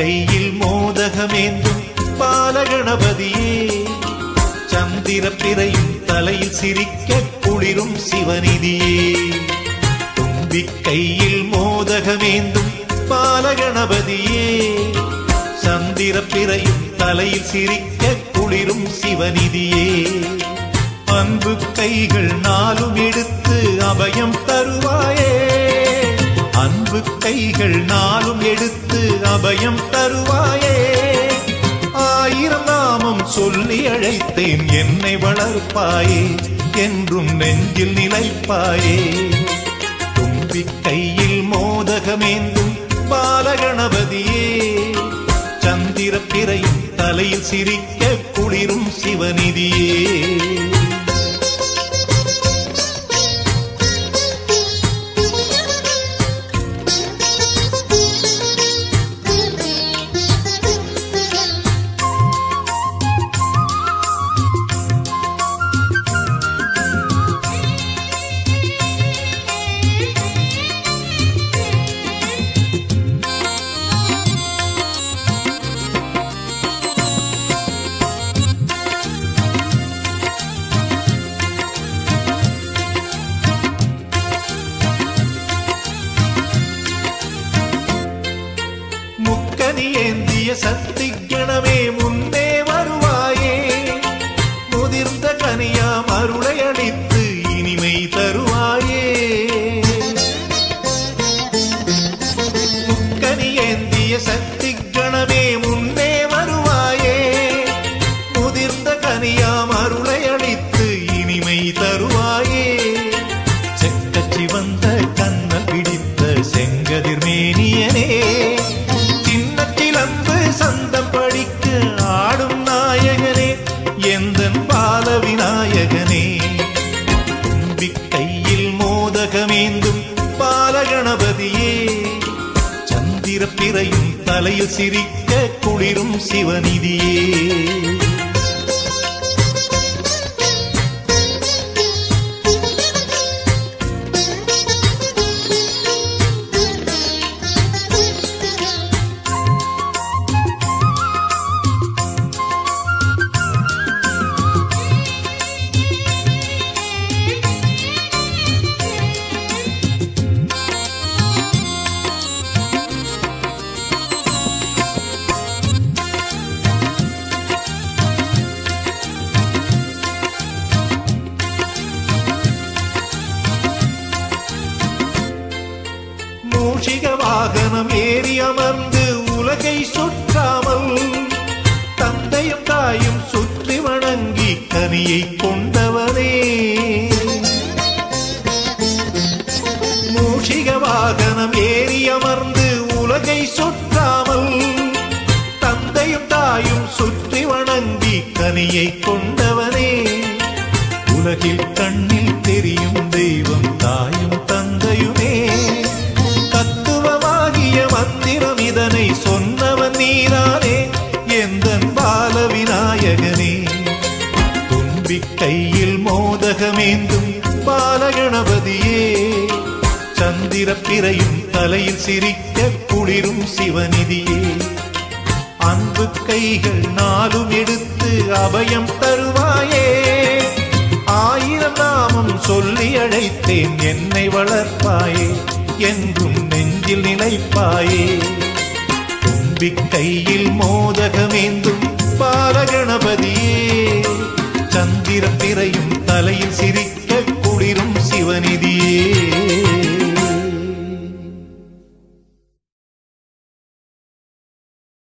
கையில் மோதகமேந்தும் பாலகணபதியே சந்திர பிறையும் தலையில் சிரிக்க குளிரும் சிவநிதியே தும்பி கையில் மோதகமேந்தும் பாலகணபதியே சந்திர பிறையும் தலையில் சிரிக்க குளிரும் சிவநிதியே அன்பு கைகள் நாளும் எடுத்து அபயம் தருவாயே அன்பு கைகள் நாளும் எடுத்து அபயம் தருவாயே ஆயிரம் நாமம் சொல்லி அழைத்தேன் என்னை வளர்ப்பாயே என்றும் நெஞ்சில் நிலைப்பாயே தும்பி கையில் மோதகமேந்தும் பாலகணபதியே சந்திர பிறையும் தலையில் சிரிக்க குளிரும் சிவநிதியே முக்கனி ஏந்திய சக்தி கணமே முன்னே வருவாயே முதிர்ந்த கனியாம் அருளை அளித்து இனிமை தருவாயே முக்கனி ஏந்திய சக்தி கணமே முன்னே வருவாயே முதிர்ந்த கனியாம் அருளை அளித்து இனிமை தருவாயே செக்கச்சி வந்த கண்ண பிடித்த செங்கதிர் மேனியனே சின்ன கிளம்பு சந்தம் படிக்க ஆடும் நாயகனே எந்தன் பால விநாயகனே தும்பி கையில் மோதகமேந்தும் பாலகணபதியே சந்திர பிறையும் தலையில் சிரிக்க குளிரும் சிவநிதியே மூஷிக வாகனம் ஏறி அமர்ந்து உலகை சுற்றாமல் தந்தையும் தாயும் சுற்றி வணங்கி கனியை கொண்டவனே மூஷிக வாகனம் ஏறி அமர்ந்து உலகை சுற்றாமல் தந்தையும் தாயும் சுற்றி வணங்கி கனியை கொண்டவனே உலகில் கண்ணில் தெரியும் தெய்வம் தாயும் தந்தையுமே தத்துவமாகிய மந்திரம் இதனை சொன்னவன் நீரானே எந்தன் பால விநாயகனே தும்பி கையில் மோதகமேந்தும் பாலகணபதியே சந்திர பிறையும் தலையில் சிரிக்க குளிரும் சிவநிதியே அன்பு கைகள் நாளும் எடுத்து அபயம் தருவாயே ஆயிரம் நாமம் சொல்லி அழைத்தேன் என்னை வளர்ப்பாயே என்றும் நெஞ்சில் நிலைப்பாயே தும்பி கையில் மோதக